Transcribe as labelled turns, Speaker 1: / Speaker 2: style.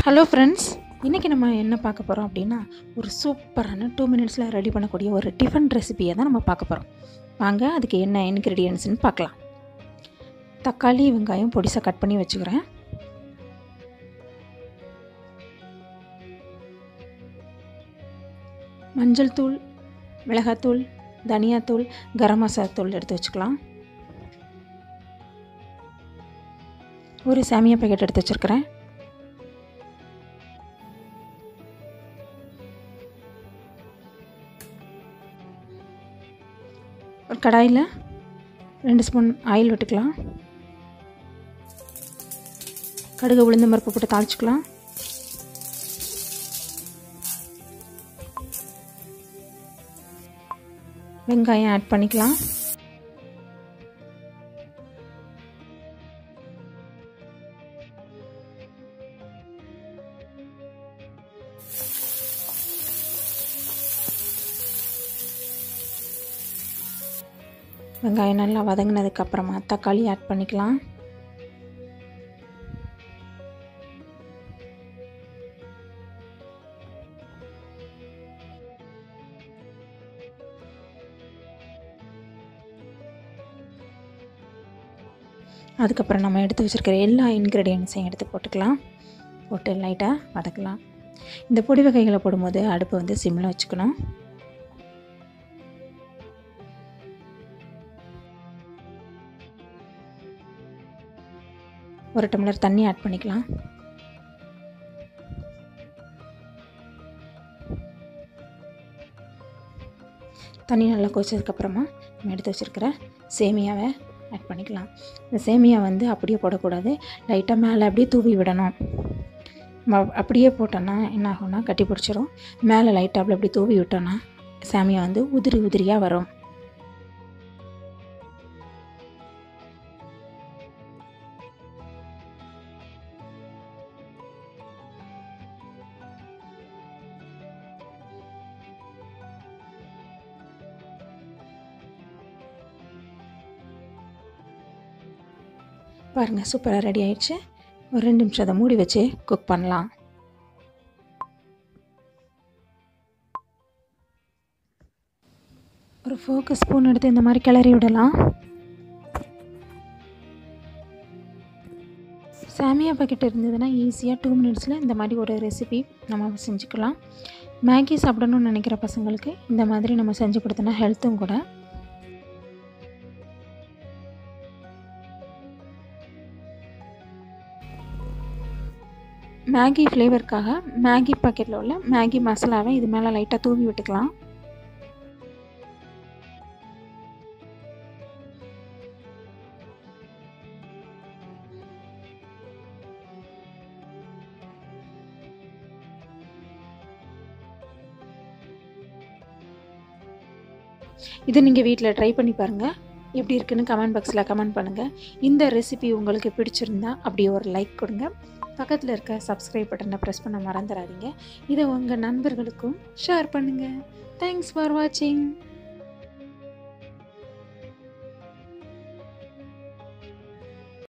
Speaker 1: hello friends இன்றைக்கி நம்ம என்ன பார்க்க போகிறோம் அப்படின்னா ஒரு சூப்பரான டூ மினிட்ஸில் ரெடி பண்ணக்கூடிய ஒரு டிஃபன் ரெசிபியை தான் நம்ம பார்க்க போகிறோம் வாங்க அதுக்கு என்ன இன்க்ரீடியன்ட்ஸ்னு பார்க்கலாம் தக்காளி வெங்காயம் பொடிசாக கட் பண்ணி வச்சுக்கிறேன் மஞ்சள் தூள் மிளகாத்தூள் தனியாத்தூள் கரம் மசாலா தூள் எடுத்து வச்சுக்கலாம் ஒரு சாமியா பேக்கெட் எடுத்து வச்சுருக்கிறேன் ஒரு கடாயில் ரெண்டு ஸ்பூன் ஆயில் விட்டுக்கலாம் கடுகு உளுந்து பருப்பு போட்டு தாளிச்சுக்கலாம் வெங்காயம் ஆட் பண்ணிக்கலாம் வெங்காயம் நல்லா வதங்கினதுக்கு அப்புறமா தக்காளி ஆட் பண்ணிக்கலாம் அதுக்கப்புறம் நம்ம எடுத்து வச்சுருக்கிற எல்லா இன்க்ரீடியன்ஸையும் எடுத்து போட்டுக்கலாம் போட்டு லைட்டாக வதக்கலாம் இந்த பொடி வகைகளை போடும்போது அடுப்பை வந்து சிம்மில் வச்சுக்கணும் ஒரு டம்ளர் தண்ணி ஆட் பண்ணிக்கலாம் தண்ணி நல்லா கொதிச்சதுக்கப்புறமா நம்ம எடுத்து வச்சுருக்கிற சேமியாவை ஆட் பண்ணிக்கலாம் இந்த சேமியா வந்து அப்படியே போடக்கூடாது லைட்டாக மேலே அப்படியே தூவி விடணும் நம்ம அப்படியே போட்டோன்னா என்ன ஆகும்னா கட்டி பிடிச்சிரும் மேலே லைட்டாக அப்படி அப்படி தூவி விட்டோன்னா சேமியா வந்து உதிரி உதிரியாக வரும் பாருங்கள் சூப்பராக ரெடி ஆயிடுச்சு ஒரு ரெண்டு நிமிஷம் அதை மூடி வச்சு குக் பண்ணலாம் ஒரு ஃபோக்கு ஸ்பூன் எடுத்து இந்த மாதிரி கிளறி விடலாம் சாமியா பாக்கெட் இருந்ததுன்னா ஈஸியாக டூ மினிட்ஸில் இந்த மாதிரி ஒரு ரெசிபி நம்ம செஞ்சுக்கலாம் மேகி சாப்பிடணும்னு நினைக்கிற பசங்களுக்கு இந்த மாதிரி நம்ம செஞ்சு கொடுத்தோன்னா ஹெல்த்தும் கூட மேகி ஃப்ளேவருக்காக மேகி பாக்கெட்டில் உள்ள மேகி மசாலாவை இது மேலே லைட்டாக தூவி விட்டுக்கலாம் இதை நீங்கள் வீட்டில் ட்ரை பண்ணி பாருங்கள் எப்படி இருக்குன்னு கமெண்ட் பாக்ஸில் கமெண்ட் பண்ணுங்கள் இந்த ரெசிபி உங்களுக்கு பிடிச்சிருந்தா அப்படியே ஒரு லைக் கொடுங்க பக்கத்தில் இருக்க சப்ஸ்கிரைப் பட்டனை ப்ரெஸ் பண்ண மறந்துடாதீங்க இதை உங்கள் நண்பர்களுக்கும் ஷேர் பண்ணுங்கள் தேங்க்ஸ் ஃபார் வாட்சிங்